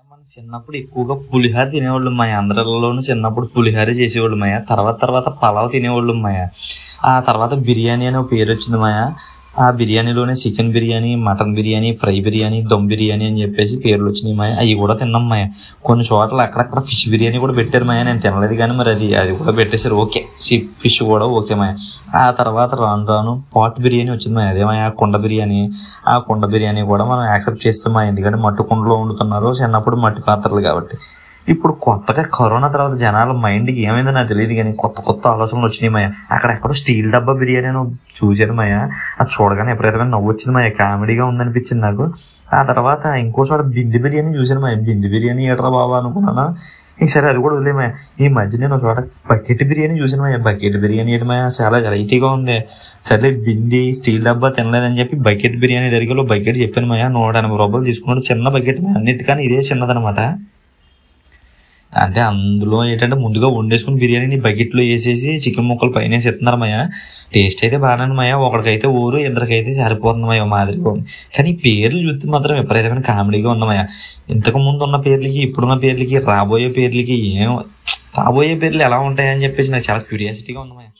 మన చిన్నప్పుడు ఎక్కువగా పులిహోర తినేవాళ్ళు మా అందరిలోనూ చిన్నప్పుడు పులిహోర చేసేవాళ్ళు మాయ తర్వాత తర్వాత పలావ్ తినేవాళ్ళు మాయ ఆ తర్వాత బిర్యానీ అనే ఒక పేరు వచ్చింది మాయ ఆ బిర్యానీలోనే chicken biryani mutton biryani fry biryani dum biryani అని చెప్పేసి పేర్లు వచ్చినాయి మాయ అవి కూడా తిన్నాం మాయ కొన్ని చోట్ల అక్కడక్కడ ఫిష్ బిర్యానీ కూడా పెట్టారు మాయ నేను తినలేదు కానీ మరి అది అది కూడా పెట్టేశారు ఓకే ఫిష్ కూడా ఓకే మాయ ఆ తర్వాత రాను రాను పాట్ బిర్యానీ వచ్చింది మాయ అదేమయ్య కుండ బిర్యానీ ఆ కుండ బిర్యానీ కూడా మనం యాక్సెప్ట్ చేస్తాం మాయ ఎందుకంటే మట్టి కుండలో వండుతున్నారు చిన్నప్పుడు మట్టి పాత్రలు కాబట్టి ఇప్పుడు కొత్తగా కరోనా తర్వాత జనాల మైండ్కి ఏమైందో నాకు తెలియదు కానీ కొత్త కొత్త ఆలోచనలు వచ్చినాయి మాయ అక్కడ ఎక్కడో స్టీల్ డబ్బా బిర్యానీ అని చూశాను మాయ అది చూడగానే ఎప్పుడైతే నవ్వు వచ్చింది మాయ కామెడీగా ఉందనిపించింది నాకు ఆ తర్వాత ఇంకో చోట బింది బిర్యానీ చూశాను మాయ బింది బిర్యానీ ఏట్రా బాబా అనుకున్నాను ఇంక సరే అది కూడా వదిలేమా ఈ మధ్య నేను ఒక చోట బకెట్ బిర్యానీ చూసాను మా బకెట్ బిర్యానీ ఏంటి మా చాలా వెరైటీగా ఉంది సరే బింది స్టీల్ డబ్బా తినలేదని చెప్పి బకెట్ బిర్యానీ దగ్గరలో బకెట్ చెప్పాను మా నూట ఎనభై రూపాయలు తీసుకున్నాడు చిన్న బకెట్ మా అన్నిటికన్నా ఇదే చిన్నదనమాట అంటే అందులో ఏంటంటే ముందుగా వండేసుకుని బిర్యానీని బకెట్లో వేసేసి చికెన్ ముక్కలు పైన వేసి ఇస్తున్నారు మయ టేస్ట్ అయితే బాగానే మయ ఒకడికైతే ఊరు ఇద్దరికైతే సరిపోతుంది మయ మాదిరిగా ఉంది కానీ ఈ పేర్లు చూస్తే మాత్రం విపరీతమైన కామెడీగా ఉంది మయ ఇంతకు ముందు ఉన్న పేర్లకి ఇప్పుడున్న పేర్లకి రాబోయే పేర్లకి ఏం రాబోయే పేర్లు ఎలా ఉంటాయని చెప్పేసి నాకు చాలా క్యూరియాసిటీగా ఉంది మయ